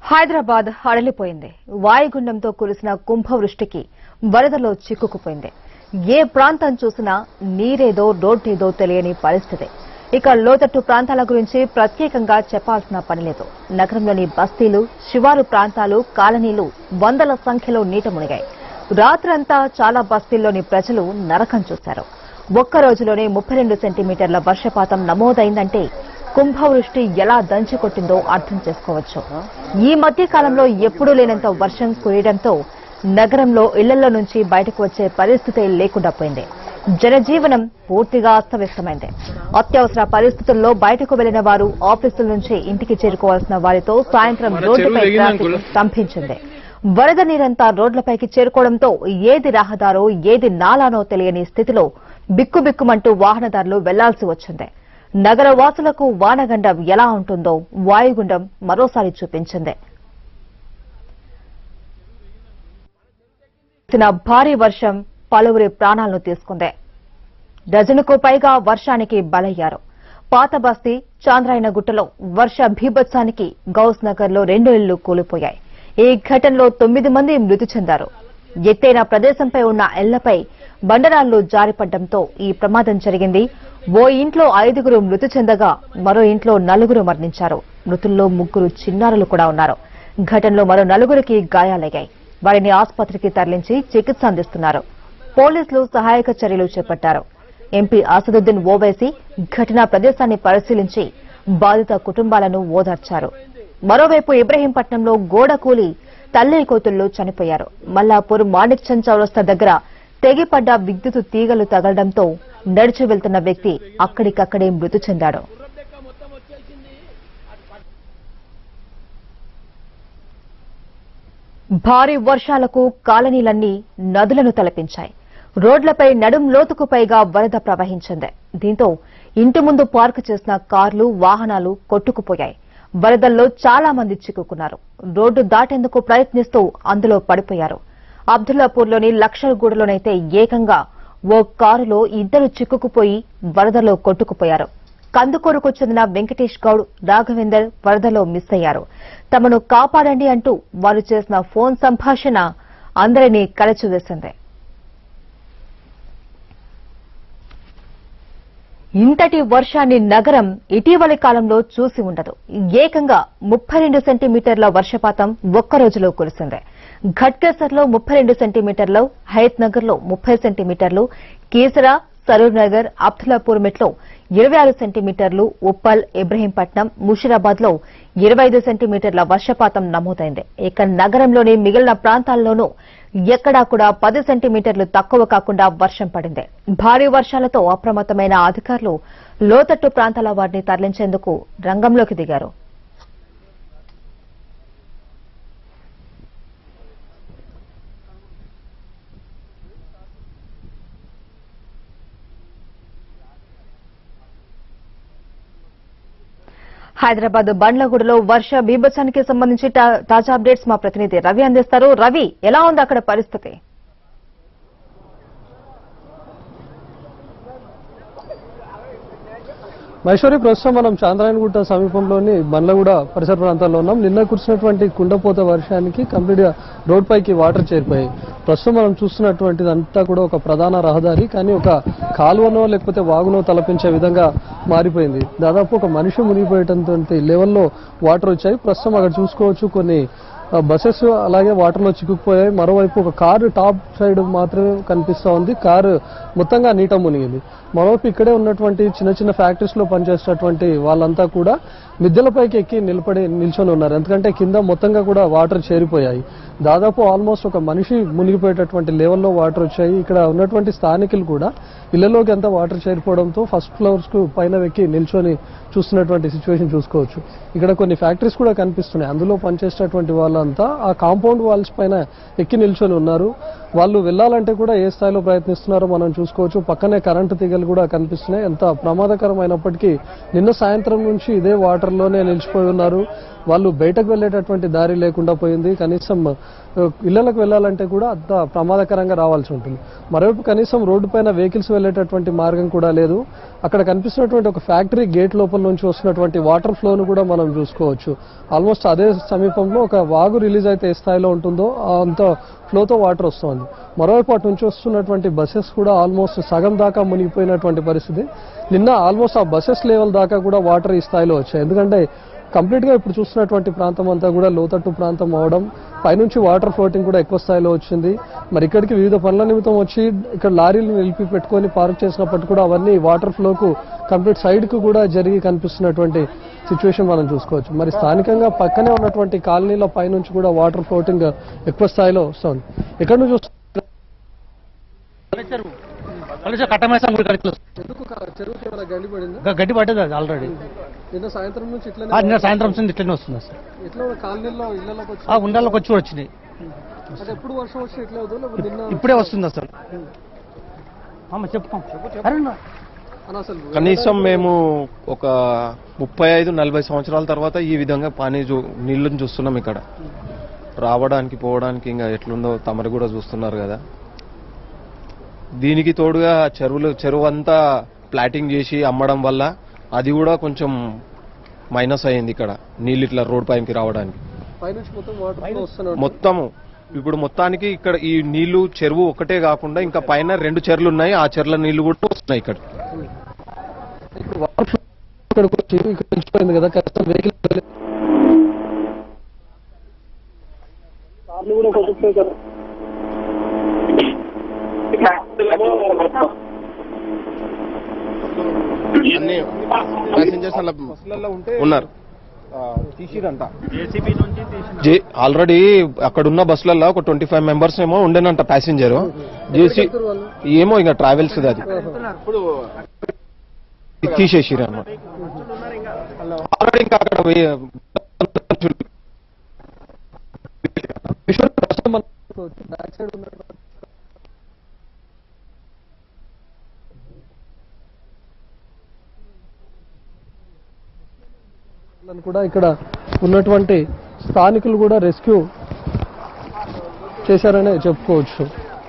హైదరాబాద్ హడలిపోయింది వాయుగుండంతో కురిసిన కుంభవృష్టికి వరదలో చిక్కుకుపోయింది ఏ ప్రాంతం చూసినా నీరేదో రోడ్డేదో తెలియని పరిస్థితి ఇక లోతట్టు ప్రాంతాల గురించి ప్రత్యేకంగా చెప్పాల్సిన పని లేదు నగరంలోని బస్తీలు శివారు ప్రాంతాలు కాలనీలు వందల సంఖ్యలో నీట మునిగాయి రాత్రంతా చాలా బస్తీల్లోని ప్రజలు నరకం చూశారు ఒక్క రోజులోనే ముప్పై రెండు సెంటీమీటర్ల వర్షపాతం నమోదైందంటే కుంభవృష్టి ఎలా దంచి కొట్టిందో అర్థం చేసుకోవచ్చు ఈ మధ్య కాలంలో ఎప్పుడూ లేనంత వర్షం కురియడంతో నగరంలో ఇళ్లలో నుంచి బయటకు వచ్చే పరిస్థితే లేకుండా పోయింది జనజీవనం పూర్తిగా అస్తవ్యస్తమైంది అత్యవసర పరిస్థితుల్లో బయటకు వెళ్లిన వారు ఆఫీసుల నుంచి ఇంటికి చేరుకోవాల్సిన వారితో సాయంత్రం మన రోడ్డుపై చెరువు ట్రాఫిక్ తెగింది స్తంభించింది వరద నీరంతా రోడ్లపైకి చేరుకోవడంతో ఏది రహదారో ఏది నాలానో తెలియని స్థితిలో బిక్కుబిక్కుమంటూ వాహనదారులు వెళ్లాల్సి వచ్చింది నగర వాసులకు వానగండం ఎలా ఉంటుందో వాయుగుండం మరోసారి చూపించింది కురిసిన భారీ వర్షం పలువురి ప్రాణాలను తీసుకుంది డజనుకు పైగా వర్షానికి బలయ్యారు పాత బస్తీ చాంద్రాయన గుట్టలో వర్ష భీభత్సానికి గౌస్ నగర్ లో రెండు ఇళ్లు కూలిపోయాయి ఈ ఘటనలో తొమ్మిది మంది మృతి చెందారు ఎత్తైన ప్రదేశంపై ఉన్న ఇళ్లపై బండరాళ్లు జారిపడ్డంతో ఈ ప్రమాదం జరిగింది ఓ ఇంట్లో ఐదుగురు మృతి చెందగా మరో ఇంట్లో నలుగురు మరణించారు మృతుల్లో ముగ్గురు చిన్నారులు కూడా ఉన్నారు ఘటనలో మరో నలుగురికి గాయాలయ్యాయి వారిని ఆసుపత్రికి తరలించి చికిత్స అందిస్తున్నారు పోలీసులు సహాయక చర్యలు చేపట్టారు ఎంపీ అసదుద్దీన్ ఓవైసీ ఘటనా ప్రదేశాన్ని పరిశీలించి బాధిత కుటుంబాలను ఓదార్చారు మరోవైపు ఇబ్రహీంపట్నంలో గోడ కూలి తల్లి కూతుళ్లు చనిపోయారు మల్లాపూర్ మాణిక్చంద్ చౌరస్తా దగ్గర తెగిపడ్డ విద్యుత్ తీగలు తగలడంతో నడిచి వెళ్తున్న వ్యక్తి అక్కడికక్కడే మృతి చెందాడు భారీ వర్షాలకు కాలనీలన్నీ నదులను తలపించాయి రోడ్లపై నడుం లోతుకు పైగా వరద ప్రవహించింది దీంతో ఇంటి ముందు పార్కు చేసిన కార్లు వాహనాలు కొట్టుకుపోయాయి వరదల్లో చాలా మంది చిక్కుకున్నారు రోడ్డు దాటేందుకు ప్రయత్నిస్తూ అందులో పడిపోయారు అబ్దుల్లాపూర్లోని లక్షలగూడలోనైతే ఏకంగా ఓ కారులో ఇద్దరు చిక్కుకుపోయి వరదలో కొట్టుకుపోయారు కందుకూరుకు చెందిన వెంకటేష్ గౌడ్ రాఘవేందర్ వరదలో మిస్ అయ్యారు తమను కాపాడండి అంటూ వారు చేసిన ఫోన్ సంభాషణ అందరినీ కలచివేసింది ఇంతటి వర్షాన్ని నగరం ఇటీవలి కాలంలో చూసి ఉండదు ఏకంగా ముప్పై రెండు సెంటీమీటర్ల వర్షపాతం ఒక్క రోజులో కురిసింది ఘట్కేసర్ లో ముప్పై రెండు సెంటీమీటర్లు హయత్ నగర్ లో ముప్పై సెంటీమీటర్లు కీసరా సరూర్ నగర్ అబ్దుల్లాపూర్ మెట్లో ఇరవై ఆరు సెంటీమీటర్లు ఉప్పల్ ఇబ్రహీంపట్నం ముషిరాబాద్ లో ఇరవై ఐదు సెంటీమీటర్ల వర్షపాతం నమోదైంది ఇక నగరంలోని మిగిలిన ప్రాంతాల్లోనూ ఎక్కడా కూడా పది సెంటీమీటర్లు తక్కువ కాకుండా వర్షం పడింది భారీ వర్షాలతో అప్రమత్తమైన అధికారులు లోతట్టు ప్రాంతాల వారిని తరలించేందుకు రంగంలోకి దిగారు హైదరాబాద్ బండ్లగూడలో వర్ష బీభత్సానికి సంబంధించి తా- తాజా అప్డేట్స్ మా ప్రతినిధి రవి అందిస్తారు రవి ఎలా ఉంది అక్కడ పరిస్థితి మైసూరి ప్రస్తుతం మనం చాంద్రాయణగుట్ట సమీపంలోని బండ్లగూడ పరిసర ప్రాంతాల్లో ఉన్నాం నిన్న కురిసినటువంటి కుండపోత వర్షానికి కంప్లీట్ గా రోడ్ పైకి వాటర్ చేరిపోయాయి ప్రస్తుతం మనం చూస్తున్నటువంటిది అంతా కూడా ఒక ప్రధాన రహదారి కానీ ఒక కాలువనో లేకపోతే వాగునో తలపించే విధంగా మారిపోయింది దాదాపు ఒక మనిషి మునిగిపోయేటటువంటి లెవెల్లో వాటర్ వచ్చాయి ప్రస్తుతం అక్కడ చూసుకోవచ్చు కొన్ని ఆ, బస్సెస్ అలాగే వాటర్లో చిక్కుకుపోయాయి మరోవైపు ఒక కారు టాప్ సైడ్ మాత్రమే కనిపిస్తా ఉంది కారు మొత్తంగా నీట మునిగింది మరోవైపు ఇక్కడే ఉన్నటువంటి చిన్న చిన్న ఫ్యాక్టరీస్ లో పనిచేసేటటువంటి వాళ్ళంతా కూడా మిద్దెలపైకి ఎక్కి నిలబడి నిల్చొని ఉన్నారు ఎందుకంటే కింద మొత్తంగా కూడా వాటర్ చేరిపోయాయి దాదాపు ఆల్మోస్ట్ ఒక మనిషి మునిగిపోయేటటువంటి లెవెల్లో వాటర్ వచ్చాయి ఇక్కడ ఉన్నటువంటి స్థానికులు కూడా ఇళ్లలోకి అంతా వాటర్ చేరిపోవడంతో ఫస్ట్ ఫ్లోర్స్ కు పైన ఎక్కి నిల్చొని చూస్తున్నటువంటి సిచ్యువేషన్ చూసుకోవచ్చు ఇక్కడ కొన్ని ఫ్యాక్టరీస్ కూడా కనిపిస్తున్నాయి అందులో పనిచేసేటటువంటి వాళ్ళంతా ఆ కాంపౌండ్ వాల్స్ పైన ఎక్కి నిల్చొని ఉన్నారు వాళ్ళు వెళ్ళాలంటే కూడా ఏ స్థాయిలో ప్రయత్నిస్తున్నారో మనం చూసుకోవచ్చు పక్కనే కరెంటు తీగలు కూడా కనిపిస్తున్నాయి ఎంత ప్రమాదకరమైనప్పటికీ నిన్న సాయంత్రం నుంచి ఇదే వాటర్లోనే నిలిచిపోయి ఉన్నారు వాళ్ళు బయటకు వెళ్ళేటటువంటి దారి లేకుండా పోయింది కనీసం ఆ, ఇళ్లకు వెళ్ళాలంటే కూడా అంత ప్రమాదకరంగా రావాల్సి ఉంటుంది మరోవైపు కనీసం రోడ్డు పైన వెహికల్స్ వెళ్ళేటటువంటి మార్గం కూడా లేదు అక్కడ కనిపిస్తున్నటువంటి ఒక ఫ్యాక్టరీ గేట్ లోపల నుంచి వస్తున్నటువంటి వాటర్ ఫ్లోను కూడా మనం చూసుకోవచ్చు ఆల్మోస్ట్ అదే సమీపంలో ఒక వాగు రిలీజ్ అయితే ఏ స్థాయిలో ఉంటుందో అంత ఫ్లోతో వాటర్ వస్తుంది మరోవైపు అటు నుంచి వస్తున్నటువంటి బస్సెస్ కూడా ఆల్మోస్ట్ సగం దాకా మునిగిపోయినటువంటి పరిస్థితి నిన్న ఆల్మోస్ట్ ఆ బస్సెస్ లెవెల్ దాకా కూడా వాటర్ ఈ స్థాయిలో వచ్చాయి ఎందుకంటే కంప్లీట్ గా ఇప్పుడు చూస్తున్నటువంటి ప్రాంతం అంతా కూడా లోతట్టు ప్రాంతం అవడం పైనుంచి వాటర్ ఫ్లోటింగ్ కూడా ఎక్కువ స్థాయిలో వచ్చింది మరి ఇక్కడికి వివిధ పనుల నిమిత్తం వచ్చి ఇక్కడ లారీలు నిలిపి పెట్టుకొని పార్క్ చేసినప్పటికీ కూడా అవన్నీ వాటర్ ఫ్లోకు కంప్లీట్ సైడ్ కు కూడా జరిగి కనిపిస్తున్నటువంటి సిచ్యువేషన్ మనం చూసుకోవచ్చు మరి స్థానికంగా పక్కనే ఉన్నటువంటి కాలనీల పైనుంచి కూడా వాటర్ ఫ్లోటింగ్ ఎక్కువ స్థాయిలో వస్తుంది ఎక్కడ నుంచి వస్తుంది కలిసి కట్టమేసాం గుడి కడికి ఎందుకు చెరువుకి ఏమైనా గండి పడిందా ఇంకా గడ్డి పడ్డది అది ఆల్రెడీ నిన్న సాయంత్రం నుంచి ఆ, ఇట్లా నిన్న సాయంత్రం వస్తుంది ఇట్లనే వస్తుంది సార్ ఎట్లా కాలనీలో ఇళ్లలోకి వచ్చి ఆ ఉండాలకు వచ్చి కూడా వచ్చినాయి అంటే ఎప్పుడు వర్షం వచ్చి ఎట్లా అవుతుందో లేకపోతే నిన్న ఇప్పుడే వస్తుంది అసలు అమ్మ చెప్పు అరే నా- అని అసలు కనీసం మేము ఒక ముప్పై ఐదు నలభై సంవత్సరాల తర్వాత ఈ విధంగా పానీ చూ నీళ్ళని చూస్తున్నాం ఇక్కడ రావడానికి పోవడానికి ఇంకా ఎట్లుందో తమరు కూడా చూస్తున్నారు కదా దీనికి తోడుగా చెరువులు చెరువు అంతా ప్లాటింగ్ చేసి అమ్మడం వల్ల అది కూడా కొంచెం మైనస్ అయింది ఇక్కడ నీళ్ళు ఇట్లా రోడ్ పైకి రావడానికి పైనుంచి మొత్తం వాటర్ ఫ్లో వస్తున్నాడు మొత్తము ఇప్పుడు మొత్తానికి ఇక్కడ ఈ నీళ్లు చెరువు ఒకటే కాకుండా ఇంకా పైన రెండు చెరువులు ఉన్నాయి ఆ చెరువుల నీళ్లు కూడా వస్తున్నాయి ఇక్కడ ఇప్పుడు వాటర్ ఫ్లో ఇక్కడికి వచ్చి ఇక్కడ నిలిచిపోయింది కదా కష్టం వెహికల్ అన్ని ప్యాసింజర్స్ అలా ఉన్నారు తీసిరంట ఆల్రెడీ అక్కడ ఉన్న బస్సులలో ఒక ట్వంటీ ఫైవ్ మెంబర్స్ ఏమో ఉండేనంట ప్యాసింజర్ జేసీ ఏమో ఇంకా ట్రావెల్స్ అది తీసేసిరు అన్నమాట ఆల్రెడీ ఇంకా అక్కడ వే- బ్యాక్ సైడ్ ఉన్నటువంటి వాళ్ళని కూడా ఇక్కడ ఉన్నటువంటి స్థానికులు కూడా రెస్క్యూ చేశారనే చెప్పుకోవచ్చు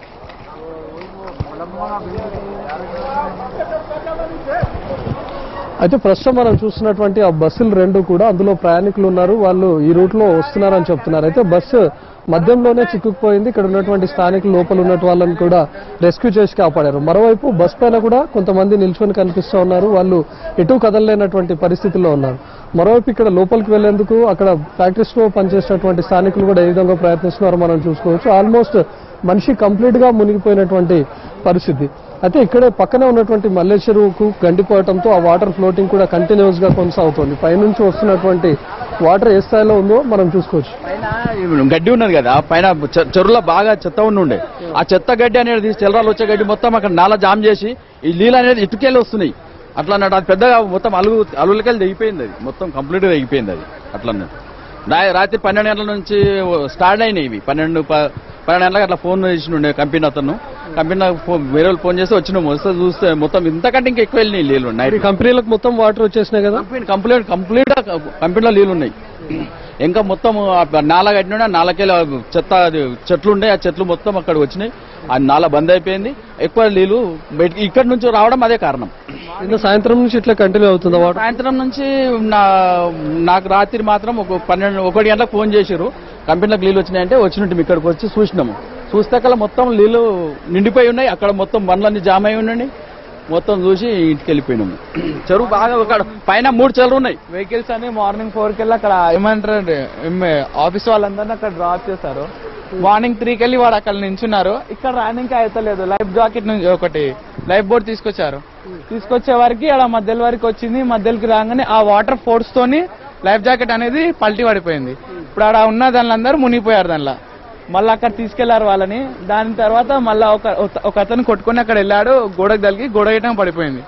అయితే ప్రస్తుతం మనం చూస్తున్నటువంటి ఆ బస్సులు రెండు కూడా అందులో ప్రయాణికులు ఉన్నారు వాళ్ళు ఈ రూట్ లో వస్తున్నారని చెప్తున్నారు అయితే బస్సు మధ్యంలోనే చిక్కుకుపోయింది ఇక్కడ ఉన్నటువంటి స్థానికులు లోపల ఉన్నటువంటి వాళ్ళని కూడా రెస్క్యూ చేసి కాపాడారు మరోవైపు బస్ పైన కూడా కొంతమంది నిల్చొని కనిపిస్తూ ఉన్నారు వాళ్ళు ఎటు కదలలేనటువంటి పరిస్థితుల్లో ఉన్నారు మరోవైపు ఇక్కడ లోపలికి వెళ్లేందుకు అక్కడ ఫ్యాక్టరీస్ లో పనిచేసినటువంటి స్థానికులు కూడా ఏ విధంగా ప్రయత్నిస్తున్నారో మనం చూసుకోవచ్చు ఆల్మోస్ట్ మనిషి కంప్లీట్ గా మునిగిపోయినటువంటి పరిస్థితి అయితే ఇక్కడే పక్కనే ఉన్నటువంటి మల్లె చెరువుకు గండిపోవడంతో ఆ వాటర్ ఫ్లోటింగ్ కూడా కంటిన్యూస్ గా కొనసాగుతోంది పైనుంచి వస్తున్నటువంటి వాటర్ ఏ స్థాయిలో ఉందో మనం చూసుకోవచ్చు పైన గడ్డి ఉన్నది కదా పైన చె- చెరువులో బాగా చెత్త ఉండే ఆ చెత్త గడ్డి అనేది తీసి తెల్లరాలు వచ్చే గడ్డి మొత్తం అక్కడ నాల జామ్ చేసి ఈ నీళ్ళు అనేది ఇటుకెళ్ళి వస్తున్నాయి అట్లా అన్నట్టు అది పెద్దగా మొత్తం అలుగు అలుగులకెళ్ళి తెగిపోయింది అది మొత్తం కంప్లీట్ గా తెగిపోయింది అది అట్లా అన్నట్టు రా- రాత్రి పన్నెండు గంటల నుంచి స్టార్ట్ అయినాయి ఇవి పన్నెండు ప- పన్నెండు గంటలకు అట్లా ఫోన్ చేసిండే కంపెనీ అతను కంపెనీ ఫోన్ వేరే వాళ్ళు ఫోన్ చేస్తే వచ్చినాము వస్తే చూస్తే మొత్తం ఇంతకంటే ఇంకా ఎక్కువ వెళ్ళినాయి నీళ్ళు ఈ నైట్ కంపెనీలకు మొత్తం వాటర్ వచ్చేసినాయి కదా కంపెనీ కంప్లీట్ కంప్లీట్ కంపెనీలో నీళ్ళు ఉన్నాయి ఇంకా మొత్తం నాల కట్టిన నాలకెళ్ళి చెత్త అది చెట్లు ఉండే ఆ చెట్లు మొత్తం అక్కడ వచ్చినాయి ఆ నాల బంద్ అయిపోయింది ఎక్కువ నీళ్ళు బయటికి ఇక్కడ నుంచి రావడం అదే కారణం నిన్న సాయంత్రం నుంచి ఇట్లా కంటిన్యూ అవుతుందా వాటర్ సాయంత్రం నుంచి నా నాకు రాత్రి మాత్రం ఒక పన్నెండు ఒకటి గంటలకు ఫోన్ చేశారు కంపెనీలకు నీళ్ళు వచ్చినాయంటే వచ్చినట్టు ఇక్కడికి వచ్చి చూసినాము చూస్తే కల్లా మొత్తం నీళ్ళు నిండిపోయి ఉన్నాయి అక్కడ మొత్తం బండ్లన్నీ జామ్ అయి ఉన్నాయి మొత్తం చూసి ఇంటికి వెళ్ళిపోయినాము చెరువు బాగా ఒక పైన మూడు చెరువులు ఉన్నాయి వెహికల్స్ అని మార్నింగ్ ఫోర్ కెళ్ళి అక్కడ ఏమంటారు ఆఫీస్ వాళ్ళందరినీ అక్కడ డ్రాప్ చేశారు మార్నింగ్ త్రీకి వెళ్ళి వాడు అక్కడ నించున్నారు ఇక్కడ రానికి అవుతలేదు లైఫ్ జాకెట్ నుంచి ఒకటి లైఫ్ బోర్డ్ తీసుకొచ్చారు తీసుకొచ్చే వరకు అక్కడ మధ్యలో వరకు వచ్చింది మధ్యలోకి రాగానే ఆ వాటర్ ఫోర్స్ తోని లైఫ్ జాకెట్ అనేది పల్టీ పడిపోయింది ఇప్పుడు ఆడ ఉన్న దానిలందరూ మునిగిపోయారు దానిలో మళ్ళీ అక్కడ తీసుకెళ్లారు వాళ్ళని దాని తర్వాత మళ్ళీ ఒక ఒక అతను కొట్టుకొని అక్కడ వెళ్ళాడు గోడకు తగిలి గోడ గిట్టం పడిపోయింది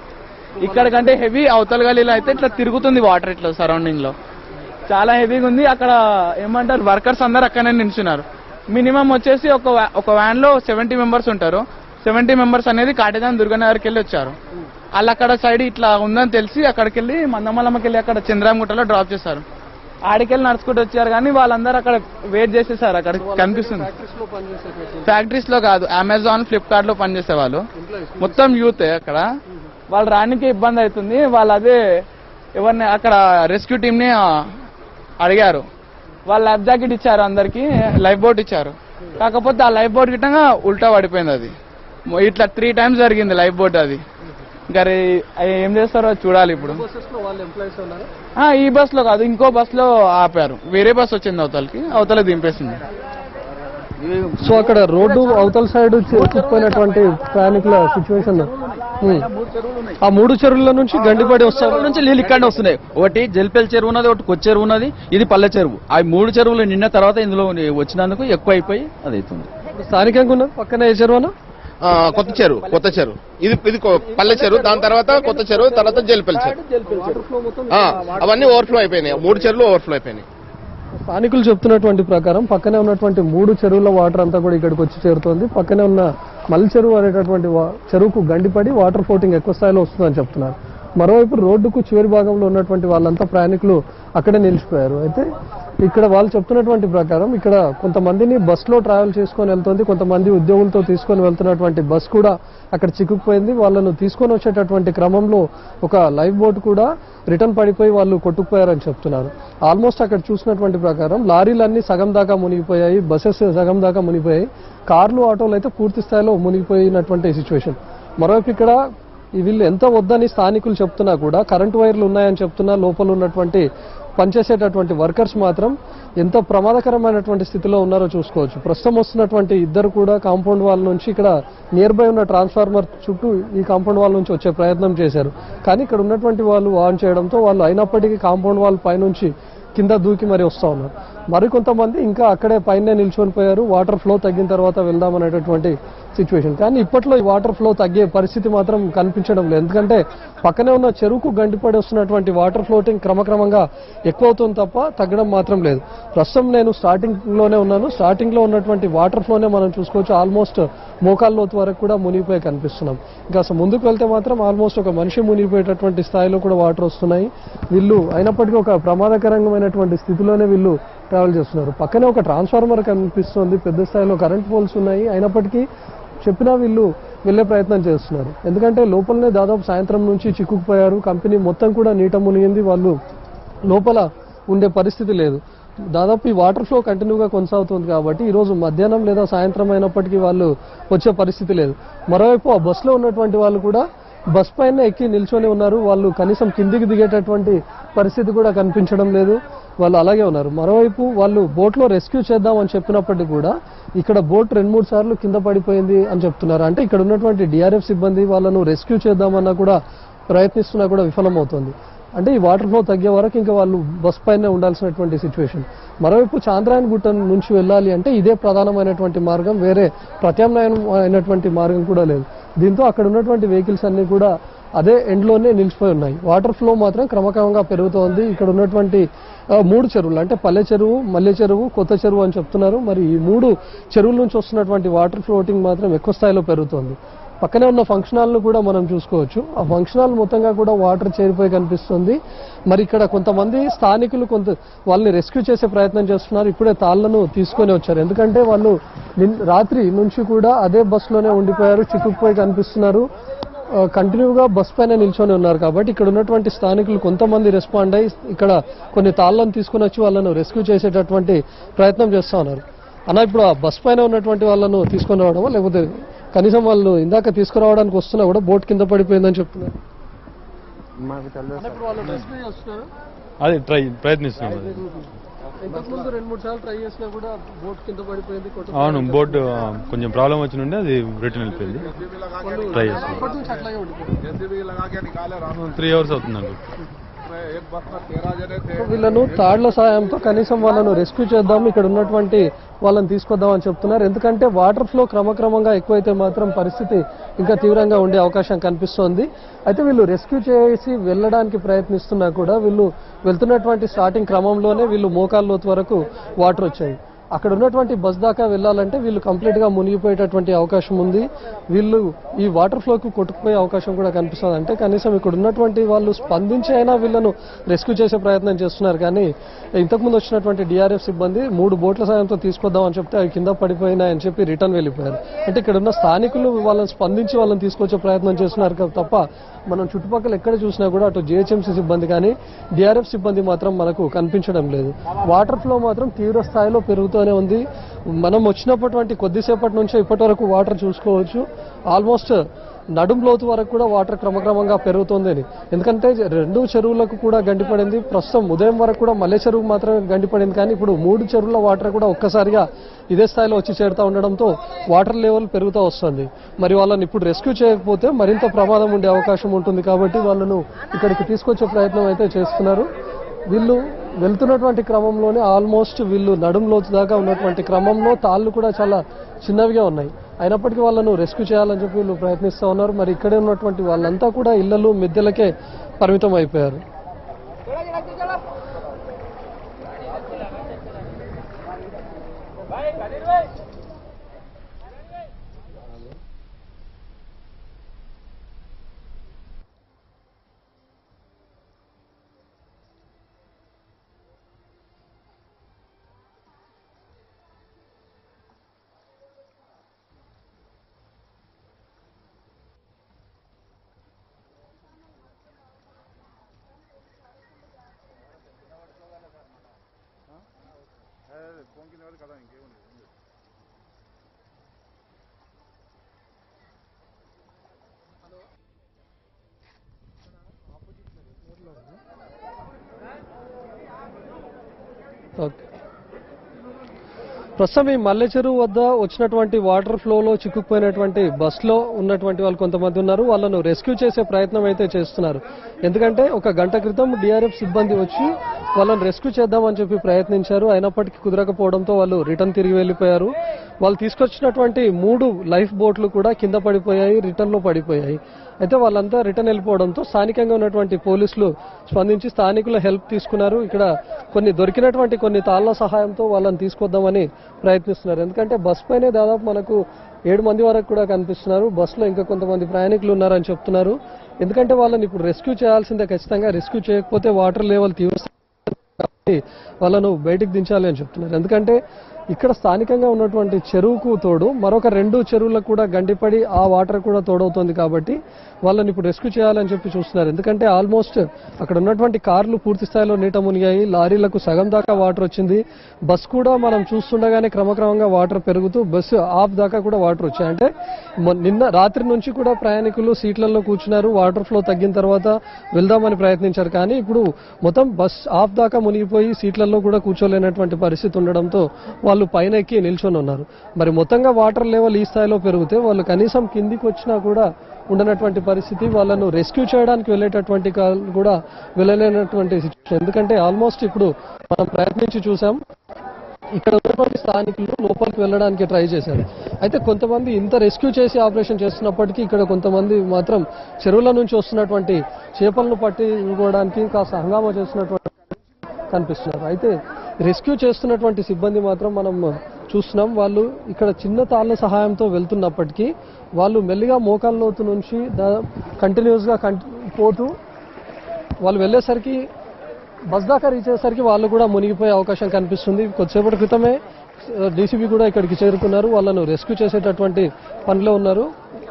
ఇక్కడ కంటే హెవీ అవతల గలీలో అయితే ఇట్లా తిరుగుతుంది వాటర్ ఇట్లా సరౌండింగ్ లో చాలా హెవీగా ఉంది అక్కడ ఏమంటారు వర్కర్స్ అందరు అక్కడనే నిల్చున్నారు మినిమం వచ్చేసి ఒక వ్యా- ఒక వ్యాన్ లో సెవెంటీ మెంబర్స్ ఉంటారు సెవెంటీ మెంబర్స్ అనేది కాటేదాన్ దుర్గానగర్కి వెళ్ళి వచ్చారు వాళ్ళు అక్కడ సైడ్ ఇట్లా ఉందని తెలిసి అక్కడికి వెళ్ళి మందమల్లమ్మకి వెళ్ళి అక్కడ చంద్రామగుట్టలో డ్రాప్ చేశారు ఆడికెళ్ళి నడుచుకుంటూ వచ్చారు కానీ వాళ్ళందరూ అక్కడ వెయిట్ చేసేసారు అక్కడ కనిపిస్తుంది ఫ్యాక్టరీస్ లో కాదు అమెజాన్ ఫ్లిప్కార్ట్ లో పనిచేసే వాళ్ళు మొత్తం యూత్ అక్కడ వాళ్ళు రానికి ఇబ్బంది అవుతుంది వాళ్ళు అదే ఎవరిని అక్కడ రెస్క్యూ టీమ్ ని ఆ, అడిగారు వాళ్ళు లైఫ్ జాకెట్ ఇచ్చారు అందరికి లైఫ్ బోట్ ఇచ్చారు కాకపోతే ఆ లైఫ్ బోట్ గిట్టంగా ఉల్టా పడిపోయింది అది మొ- ఇట్లా త్రీ టైమ్స్ జరిగింది లైఫ్ బోట్ అది ఇంకా రే- అవి ఏం చేస్తారో చూడాలి ఇప్పుడు వాళ్ళు ఎంప్లాయీస్ ఉన్నారు ఆ, ఈ బస్ లో కాదు ఇంకో బస్ లో ఆపారు వేరే బస్ వచ్చింది అవతలకి అవతల దింపేసింది సో అక్కడ రోడ్డు అవతల సైడ్ చిక్కుపోయినటువంటి ప్రయాణికుల సిచ్యువేషన్ ఆ మూడు చెరువుల నుంచి గండిపడి వస్తారు చెరువుల నుంచి నీళ్ళు ఇక్కడనే వస్తున్నాయి ఒకటి జల్పేల్ చెరువు ఉన్నది ఒకటి కొచ్చె చెరువు ఉన్నది ఇది పల్లె చెరువు ఆ మూడు చెరువులు నిన్న తర్వాత ఇందులో వచ్చినందుకు ఎక్కువ అయిపోయి అది అవుతుంది స్థానికంగా ఉన్నారు పక్కన ఏ చెరువునా ఆ, కొత్త చెరువు కొత్త చెరువు ఇది ఇది కొ- పల్లె చెరువు దాని తర్వాత కొత్త చెరువు తర్వాత జల్పల్లి చెరువు ఆ, అవన్నీ ఓవర్ఫ్లో అయిపోయినాయి మూడు చెరువులు ఓవర్ఫ్లో అయిపోయినాయి స్థానికులు చెప్తున్నటువంటి ప్రకారం పక్కనే ఉన్నటువంటి మూడు చెరువుల వాటర్ అంతా కూడా ఇక్కడికి వచ్చి చేరుతోంది పక్కనే ఉన్న మల్ చెరువు అనేటటువంటి వా- చెరువుకు గండిపడి వాటర్ ఫ్లోటింగ్ ఎక్కువ స్థాయిలో వస్తుందని చెప్తున్నారు మరోవైపు రోడ్డుకు చివరి భాగంలో ఉన్నటువంటి వాళ్ళంతా ప్రయాణికులు అక్కడే నిలిచిపోయారు అయితే ఇక్కడ వాళ్ళు చెప్తున్నటువంటి ప్రకారం ఇక్కడ కొంతమందిని బస్సులో ట్రావెల్ చేసుకొని వెళ్తుంది కొంతమంది ఉద్యోగులతో తీసుకొని వెళ్తున్నటువంటి బస్ కూడా అక్కడ చిక్కుకుపోయింది వాళ్ళను తీసుకొని వచ్చేటటువంటి క్రమంలో ఒక లైఫ్ బోట్ కూడా రిటర్న్ పడిపోయి వాళ్ళు కొట్టుకుపోయారని చెప్తున్నారు ఆల్మోస్ట్ అక్కడ చూసినటువంటి ప్రకారం లారీలన్నీ సగం దాకా మునిగిపోయాయి బస్సెస్ సగం దాకా మునిగిపోయాయి కార్లు ఆటోలు అయితే పూర్తి స్థాయిలో మునిగిపోయినటువంటి సిచ్యువేషన్ మరోవైపు ఇక్కడ ఈ వీళ్ళు ఎంత వద్దని స్థానికులు చెప్తున్నా కూడా కరెంటు వైర్లు ఉన్నాయని చెప్తున్నా లోపల ఉన్నటువంటి పనిచేసేటటువంటి వర్కర్స్ మాత్రం ఎంత ప్రమాదకరమైనటువంటి స్థితిలో ఉన్నారో చూసుకోవచ్చు ప్రస్తుతం వస్తున్నటువంటి ఇద్దరు కూడా కాంపౌండ్ వాల్ నుంచి ఇక్కడ నియర్ బై ఉన్న ట్రాన్స్ఫార్మర్ చుట్టూ ఈ కాంపౌండ్ వాల్ నుంచి వచ్చే ప్రయత్నం చేశారు కానీ ఇక్కడ ఉన్నటువంటి వాళ్ళు ఆన్ చేయడంతో వాళ్ళు అయినప్పటికీ కాంపౌండ్ వాల్ పైనుంచి కింద దూకి మరి వస్తా ఉన్నారు మరికొంతమంది ఇంకా అక్కడే పైన నిల్చొని పోయారు వాటర్ ఫ్లో తగ్గిన తర్వాత వెళ్దాం అనేటటువంటి సిచ్యువేషన్ కానీ ఇప్పట్లో ఈ వాటర్ ఫ్లో తగ్గే పరిస్థితి మాత్రం కనిపించడం లేదు ఎందుకంటే పక్కనే ఉన్న చెరువుకు గండిపడి వస్తున్నటువంటి వాటర్ ఫ్లోటింగ్ క్రమక్రమంగా ఎక్కువ అవుతుంది తప్ప తగ్గడం మాత్రం లేదు ప్రస్తుతం నేను స్టార్టింగ్ లోనే ఉన్నాను స్టార్టింగ్ లో ఉన్నటువంటి వాటర్ ఫ్లోనే మనం చూసుకోవచ్చు ఆల్మోస్ట్ మోకాల్ లోతు వరకు కూడా మునిగిపోయి కనిపిస్తున్నాం ఇంకా అసలు ముందుకు వెళ్తే మాత్రం ఆల్మోస్ట్ ఒక మనిషి మునిగిపోయేటటువంటి స్థాయిలో కూడా వాటర్ వస్తున్నాయి వీళ్ళు అయినప్పటికీ ఒక ప్రమాదకరమైనటువంటి స్థితిలోనే వీళ్ళు ట్రావెల్ చేస్తున్నారు పక్కనే ఒక ట్రాన్స్ఫార్మర్ కనిపిస్తుంది పెద్ద స్థాయిలో కరెంట్ పోల్స్ ఉన్నాయి అయినప్పటికీ చెప్పినా వీళ్ళు వెళ్ళే ప్రయత్నం చేస్తున్నారు ఎందుకంటే లోపలనే దాదాపు సాయంత్రం నుంచి చిక్కుకుపోయారు కంపెనీ మొత్తం కూడా నీట మునిగింది వాళ్ళు లోపల ఉండే పరిస్థితి లేదు దాదాపు ఈ వాటర్ ఫ్లో కంటిన్యూగా కొనసాగుతుంది కాబట్టి ఈ రోజు మధ్యాహ్నం లేదా సాయంత్రం అయినప్పటికీ వాళ్ళు వచ్చే పరిస్థితి లేదు మరోవైపు ఆ బస్సులో ఉన్నటువంటి వాళ్ళు కూడా బస్ పైన ఎక్కి నిల్చొని ఉన్నారు వాళ్ళు కనీసం కిందికి దిగేటటువంటి పరిస్థితి కూడా కనిపించడం లేదు వాళ్ళు అలాగే ఉన్నారు మరోవైపు వాళ్ళు బోట్లో రెస్క్యూ చేద్దాం అని చెప్పినప్పటికీ కూడా ఇక్కడ బోట్ రెండు మూడు సార్లు కింద పడిపోయింది అని చెప్తున్నారు అంటే ఇక్కడ ఉన్నటువంటి డిఆర్ఎఫ్ సిబ్బంది వాళ్ళను రెస్క్యూ చేద్దామన్నా కూడా ప్రయత్నిస్తున్నా కూడా విఫలమవుతుంది అంటే ఈ వాటర్ ఫ్లో తగ్గే వరకు ఇంకా వాళ్ళు బస్ పైనే ఉండాల్సినటువంటి సిచ్యువేషన్ మరోవైపు చాంద్రాయన్ గుట్ట నుంచి వెళ్ళాలి అంటే ఇదే ప్రధానమైనటువంటి మార్గం వేరే ప్రత్యామ్నాయం అయినటువంటి మార్గం కూడా లేదు దీంతో అక్కడ ఉన్నటువంటి వెహికల్స్ అన్ని కూడా అదే ఎండ్లోనే నిలిచిపోయి ఉన్నాయి వాటర్ ఫ్లో మాత్రం క్రమక్రమంగా పెరుగుతోంది ఇక్కడ ఉన్నటువంటి ఆ, మూడు చెరువులు అంటే పల్లె చెరువు మల్లె చెరువు కొత్త చెరువు అని చెప్తున్నారు మరి ఈ మూడు చెరువుల నుంచి వస్తున్నటువంటి వాటర్ ఫ్లోటింగ్ మాత్రం ఎక్కువ స్థాయిలో పెరుగుతోంది పక్కనే ఉన్న ఫంక్షన్ హాల్ను కూడా మనం చూసుకోవచ్చు ఆ ఫంక్షన్ హాల్ మొత్తంగా కూడా వాటర్ చేరిపోయి కనిపిస్తుంది మరి ఇక్కడ కొంతమంది స్థానికులు కొంత వాళ్ళని రెస్క్యూ చేసే ప్రయత్నం చేస్తున్నారు ఇప్పుడే తాళ్లను తీసుకొని వచ్చారు ఎందుకంటే వాళ్ళు నిన్- రాత్రి నుంచి కూడా అదే బస్సులోనే ఉండిపోయారు చిక్కుకుపోయి కనిపిస్తున్నారు ఆ, కంటిన్యూగా బస్ పైన నిల్చొని ఉన్నారు కాబట్టి ఇక్కడ ఉన్నటువంటి స్థానికులు కొంతమంది రెస్పాండ్ అయ్యి ఇక్కడ కొన్ని తాళ్లను తీసుకొని వచ్చి వాళ్ళను రెస్క్యూ చేసేటటువంటి ప్రయత్నం చేస్తా ఉన్నారు అన్న ఇప్పుడు ఆ బస్ పైన ఉన్నటువంటి వాళ్ళను తీసుకొని రావడమా లేకపోతే కనీసం వాళ్ళు ఇందాక తీసుకురావడానికి వస్తున్నా కూడా బోట్ కింద పడిపోయిందని చెప్తున్నారు అది ట్రై ప్రయత్నిస్తున్నాం అది ఇంతకుముందు రెండు మూడు సార్లు ట్రై చేసినా కూడా బోట్ కింద పడిపోయింది అవును బోర్డు ఆ, కొంచెం ప్రాబ్లం వచ్చి నుండి అది రిటర్న్ వెళ్ళిపోయింది ట్రై చేస్తున్నాం అప్పటి నుంచి అట్లాగే ఉండిపోయింది త్రీ అవర్స్ అవుతుంది నాకు వీళ్ళను తాళ్ల సాయంతో కనీసం వాళ్ళను రెస్క్యూ చేద్దాం ఇక్కడ ఉన్నటువంటి వాళ్ళని తీసుకొద్దాం అని చెప్తున్నారు ఎందుకంటే వాటర్ ఫ్లో క్రమక్రమంగా ఎక్కువైతే మాత్రం పరిస్థితి ఇంకా తీవ్రంగా ఉండే అవకాశం కనిపిస్తోంది అయితే వీళ్ళు రెస్క్యూ చేసి వెళ్ళడానికి ప్రయత్నిస్తున్నా కూడా వీళ్ళు వెళ్తున్నటువంటి స్టార్టింగ్ క్రమంలోనే వీళ్ళు మోకాళ్ళ లోతు వరకు వాటర్ వచ్చాయి అక్కడ ఉన్నటువంటి బస్ దాకా వెళ్ళాలంటే వీళ్ళు కంప్లీట్ గా మునిగిపోయేటటువంటి అవకాశం ఉంది వీళ్ళు ఈ వాటర్ ఫ్లోకి కొట్టుకుపోయే అవకాశం కూడా కనిపిస్తుంది అంటే కనీసం ఇక్కడ ఉన్నటువంటి వాళ్ళు స్పందించి అయినా వీళ్ళను రెస్క్యూ చేసే ప్రయత్నం చేస్తున్నారు కానీ ఇంతకుముందు వచ్చినటువంటి డిఆర్ఎఫ్ సిబ్బంది మూడు బోట్ల సాయంతో తీసుకొద్దామని చెప్తే అవి కింద పడిపోయినాయని చెప్పి రిటర్న్ వెళ్ళిపోయారు అంటే ఇక్కడ ఉన్న స్థానికులు వాళ్ళని స్పందించి వాళ్ళని తీసుకొచ్చే ప్రయత్నం చేస్తున్నారు కదా తప్ప మనం చుట్టుపక్కల ఎక్కడ చూసినా కూడా అటు జిహెచ్ఎంసీ సిబ్బంది కానీ డిఆర్ఎఫ్ సిబ్బంది మాత్రం మనకు కనిపించడం లేదు వాటర్ ఫ్లో మాత్రం తీవ్ర స్థాయిలో పెరుగుతూనే ఉంది మనం వచ్చినప్పటి కొద్దిసేపటి నుంచే ఇప్పటి వరకు వాటర్ చూసుకోవచ్చు ఆల్మోస్ట్ నడుం లోతు వరకు కూడా వాటర్ క్రమక్రమంగా పెరుగుతోందని ఎందుకంటే రెండు చెరువులకు కూడా గండిపడింది ప్రస్తుతం ఉదయం వరకు కూడా మల్లె చెరువు మాత్రమే గండిపడింది కానీ ఇప్పుడు మూడు చెరువుల వాటర్ కూడా ఒక్కసారిగా ఇదే స్థాయిలో వచ్చి చేరుతా ఉండడంతో వాటర్ లెవెల్ పెరుగుతూ వస్తుంది మరి వాళ్ళని ఇప్పుడు రెస్క్యూ చేయకపోతే మరింత ప్రమాదం ఉండే అవకాశం ఉంటుంది కాబట్టి వాళ్ళను ఇక్కడికి తీసుకొచ్చే ప్రయత్నం అయితే చేస్తున్నారు వీళ్ళు వెళ్తున్నటువంటి క్రమంలోనే ఆల్మోస్ట్ వీళ్ళు నడుం లోతు దాకా ఉన్నటువంటి క్రమంలో తాళ్ళు కూడా చాలా చిన్నవిగా ఉన్నాయి అయినప్పటికీ వాళ్ళను రెస్క్యూ చేయాలని చెప్పి వీళ్ళు ప్రయత్నిస్తూ ఉన్నారు మరి ఇక్కడే ఉన్నటువంటి వాళ్ళంతా కూడా ఇళ్లలో మిద్దెలకే పరిమితం అయిపోయారు ఓకే ప్రస్తుతం ఈ మల్లె చెరువు వద్ద వచ్చినటువంటి వాటర్ ఫ్లోలో చిక్కుకుపోయినటువంటి బస్సులో ఉన్నటువంటి వాళ్ళు కొంతమంది ఉన్నారు వాళ్ళను రెస్క్యూ చేసే ప్రయత్నం అయితే చేస్తున్నారు ఎందుకంటే ఒక గంట క్రితం డిఆర్ఎఫ్ సిబ్బంది వచ్చి వాళ్ళని రెస్క్యూ చేద్దామని చెప్పి ప్రయత్నించారు అయినప్పటికీ కుదరకపోవడంతో వాళ్ళు రిటర్న్ తిరిగి వెళ్ళిపోయారు వాళ్ళు తీసుకొచ్చినటువంటి మూడు లైఫ్ బోట్లు కూడా కింద పడిపోయాయి రిటర్న్ లో పడిపోయాయి అయితే వాళ్ళంతా రిటర్న్ వెళ్ళిపోవడంతో స్థానికంగా ఉన్నటువంటి పోలీసులు స్పందించి స్థానికుల హెల్ప్ తీసుకున్నారు ఇక్కడ కొన్ని దొరికినటువంటి కొన్ని తాళ్ల సహాయంతో వాళ్ళని తీసుకొద్దామని ప్రయత్నిస్తున్నారు ఎందుకంటే బస్ పైనే దాదాపు మనకు ఏడు మంది వరకు కూడా కనిపిస్తున్నారు బస్సులో ఇంకా కొంతమంది ప్రయాణికులు ఉన్నారని చెప్తున్నారు ఎందుకంటే వాళ్ళని ఇప్పుడు రెస్క్యూ చేయాల్సిందే ఖచ్చితంగా రెస్క్యూ చేయకపోతే వాటర్ లెవెల్ తీవ్ర కాబట్టి వాళ్ళను బయటికి దించాలి అని చెప్తున్నారు ఎందుకంటే ఇక్కడ స్థానికంగా ఉన్నటువంటి చెరువుకు తోడు మరొక రెండు చెరువులకు కూడా గండిపడి ఆ వాటర్ కూడా తోడవుతోంది కాబట్టి వాళ్ళని ఇప్పుడు రెస్క్యూ చేయాలని చెప్పి చూస్తున్నారు ఎందుకంటే ఆల్మోస్ట్ అక్కడ ఉన్నటువంటి కార్లు పూర్తి స్థాయిలో నీట మునిగాయి లారీలకు సగం దాకా వాటర్ వచ్చింది బస్ కూడా మనం చూస్తుండగానే క్రమక్రమంగా వాటర్ పెరుగుతూ బస్సు ఆఫ్ దాకా కూడా వాటర్ వచ్చాయి అంటే మొ- నిన్న రాత్రి నుంచి కూడా ప్రయాణికులు సీట్లలో కూర్చున్నారు వాటర్ ఫ్లో తగ్గిన తర్వాత వెళ్దామని ప్రయత్నించారు కానీ ఇప్పుడు మొత్తం బస్ ఆఫ్ దాకా మునిగిపోయి సీట్లలో కూడా కూర్చోలేనటువంటి పరిస్థితి ఉండడంతో వాళ్ళు పైన ఎక్కి నిల్చొని ఉన్నారు మరి మొత్తంగా వాటర్ లెవెల్ ఈ స్థాయిలో పెరిగితే వాళ్ళు కనీసం కిందికి వచ్చినా కూడా ఉండనటువంటి పరిస్థితి వాళ్ళను రెస్క్యూ చేయడానికి వెళ్ళేటటువంటి కాల్ కూడా వెళ్ళలేనటువంటి సిచ్యువేషన్ ఎందుకంటే ఆల్మోస్ట్ ఇప్పుడు మనం ప్రయత్నించి చూసాం ఇక్కడ ఉన్నటువంటి స్థానికులు లోపలికి వెళ్ళడానికి ట్రై చేశారు అయితే కొంతమంది ఇంత రెస్క్యూ చేసి ఆపరేషన్ చేస్తున్నప్పటికీ ఇక్కడ కొంతమంది మాత్రం చెరువుల నుంచి వస్తున్నటువంటి చేపలను పట్టి ఇవ్వడానికి కాస్త హంగామా చేస్తున్నటువంటి కనిపిస్తున్నారు అయితే రెస్క్యూ చేస్తున్నటువంటి సిబ్బంది మాత్రం మనం చూస్తున్నాం వాళ్ళు ఇక్కడ చిన్న తాళ్ళ సహాయంతో వెళ్తున్నప్పటికీ వాళ్ళు మెల్లిగా మోకాల లోతు నుంచి కంటిన్యూస్ గా కంటి- పోతూ వాళ్ళు వెళ్ళేసరికి బస్ దాకా రీచ్ అయ్యేసరికి వాళ్ళు కూడా మునిగిపోయే అవకాశం కనిపిస్తుంది కొద్దిసేపటి క్రితమే డీసీబీ కూడా ఇక్కడికి చేరుకున్నారు వాళ్ళను రెస్క్యూ చేసేటటువంటి పనిలో ఉన్నారు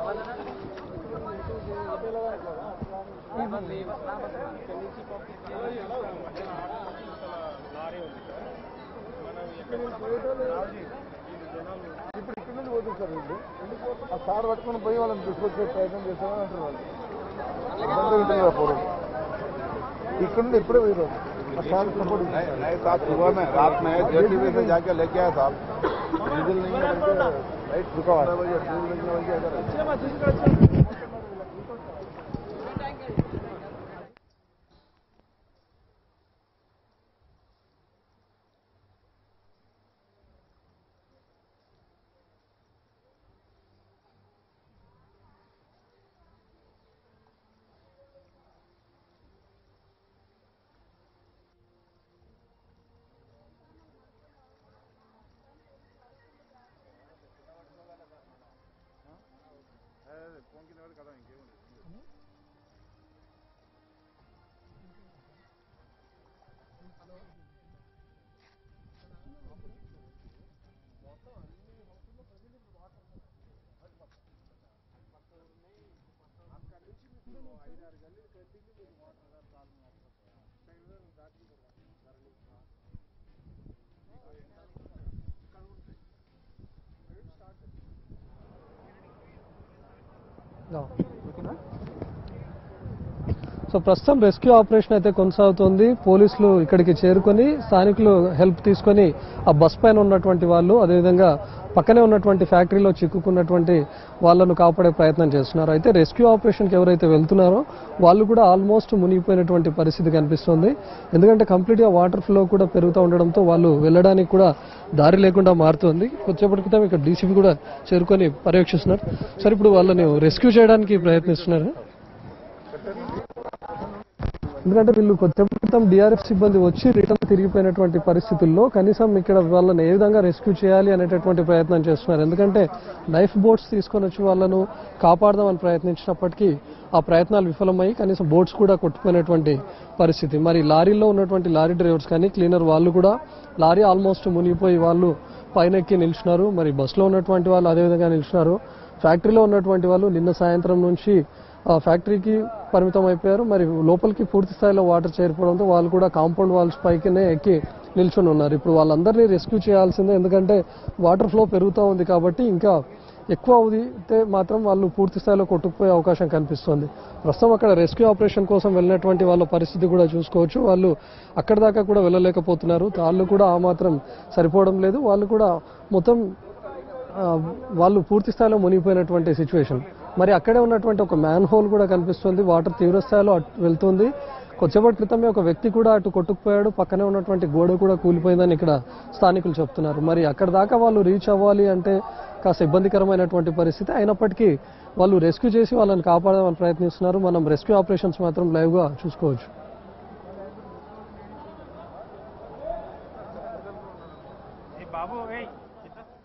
ఆ సార్ పట్టుకుని పోయి వాళ్ళని తీసుకొచ్చే ప్రయత్నం చేస్తామని అంటారు వాళ్ళు ఇదంతా వింటున్నారు పూర్వం ఇక్కడ నుండి ఇప్పుడే పోయి ఆ సార్ సపోర్ట్ नहीं साहब सुबह में रात में जेटीवी से जाके लेके आया साहब डीजल नहीं है करके राइट रुका हुआ है डीजल लगने वाली अगर సో ప్రస్తుతం రెస్క్యూ ఆపరేషన్ అయితే కొనసాగుతోంది పోలీసులు ఇక్కడికి చేరుకొని స్థానికులు హెల్ప్ తీసుకొని ఆ బస్ పైన ఉన్నటువంటి వాళ్ళు అదేవిధంగా పక్కనే ఉన్నటువంటి ఫ్యాక్టరీలో చిక్కుకున్నటువంటి వాళ్ళను కాపాడే ప్రయత్నం చేస్తున్నారు అయితే రెస్క్యూ ఆపరేషన్కి ఎవరైతే వెళ్తున్నారో వాళ్ళు కూడా ఆల్మోస్ట్ మునిగిపోయినటువంటి పరిస్థితి కనిపిస్తుంది ఎందుకంటే కంప్లీట్గా వాటర్ ఫ్లో కూడా పెరుగుతూ ఉండడంతో వాళ్ళు వెళ్ళడానికి కూడా దారి లేకుండా మారుతుంది కొద్దిసేపటి క్రితం ఇక్కడ డీసీపీ కూడా చేరుకొని పర్యవేక్షిస్తున్నారు సరే ఇప్పుడు వాళ్ళని రెస్క్యూ చేయడానికి ప్రయత్నిస్తున్నారు ఎందుకంటే వీళ్ళు కొద్దిసేపటి క్రితం డిఆర్ఎఫ్ సిబ్బంది వచ్చి రిటర్న్ తిరిగిపోయినటువంటి పరిస్థితుల్లో కనీసం ఇక్కడ వాళ్ళని ఏ విధంగా రెస్క్యూ చేయాలి అనేటటువంటి ప్రయత్నం చేస్తున్నారు ఎందుకంటే లైఫ్ బోట్స్ తీసుకొని వచ్చి వాళ్ళను కాపాడదామని ప్రయత్నించినప్పటికీ ఆ ప్రయత్నాలు విఫలమై కనీసం బోట్స్ కూడా కొట్టుకుపోయినటువంటి పరిస్థితి మరి లారీలో ఉన్నటువంటి లారీ డ్రైవర్స్ కానీ క్లీనర్ వాళ్ళు కూడా లారీ ఆల్మోస్ట్ మునిగిపోయి వాళ్ళు పైన ఎక్కి నిల్చున్నారు మరి బస్సులో ఉన్నటువంటి వాళ్ళు అదేవిధంగా నిల్చున్నారు ఫ్యాక్టరీలో ఉన్నటువంటి వాళ్ళు నిన్న సాయంత్రం నుంచి ఆ ఫ్యాక్టరీకి పరిమితం అయిపోయారు మరి లోపలికి పూర్తి స్థాయిలో వాటర్ చేరిపోవడంతో వాళ్ళు కూడా కాంపౌండ్ వాల్స్ పైకినే ఎక్కి నిల్చొని ఉన్నారు ఇప్పుడు వాళ్ళందరినీ రెస్క్యూ చేయాల్సిందే ఎందుకంటే వాటర్ ఫ్లో పెరుగుతూ ఉంది కాబట్టి ఇంకా ఎక్కువ అవుతే మాత్రం వాళ్ళు పూర్తి స్థాయిలో కొట్టుకుపోయే అవకాశం కనిపిస్తుంది ప్రస్తుతం అక్కడ రెస్క్యూ ఆపరేషన్ కోసం వెళ్ళినటువంటి వాళ్ళ పరిస్థితి కూడా చూసుకోవచ్చు వాళ్ళు అక్కడి దాకా కూడా వెళ్ళలేకపోతున్నారు తాళ్ళు కూడా ఆ మాత్రం సరిపోవడం లేదు వాళ్ళు కూడా మొత్తం ఆ, వాళ్ళు పూర్తి స్థాయిలో మునిగిపోయినటువంటి సిచ్యువేషన్ మరి అక్కడే ఉన్నటువంటి ఒక మ్యాన్ హోల్ కూడా కనిపిస్తుంది వాటర్ తీవ్ర స్థాయిలో అటు వెళ్తుంది కొద్దిసేపటి క్రితమే ఒక వ్యక్తి కూడా అటు కొట్టుకుపోయాడు పక్కనే ఉన్నటువంటి గోడ కూడా కూలిపోయిందని ఇక్కడ స్థానికులు చెప్తున్నారు మరి అక్కడ దాకా వాళ్ళు రీచ్ అవ్వాలి అంటే కాస్త ఇబ్బందికరమైనటువంటి పరిస్థితి అయినప్పటికీ వాళ్ళు రెస్క్యూ చేసి వాళ్ళని కాపాడమని ప్రయత్నిస్తున్నారు మనం రెస్క్యూ ఆపరేషన్స్ మాత్రం లైవ్గా చూసుకోవచ్చు బాబు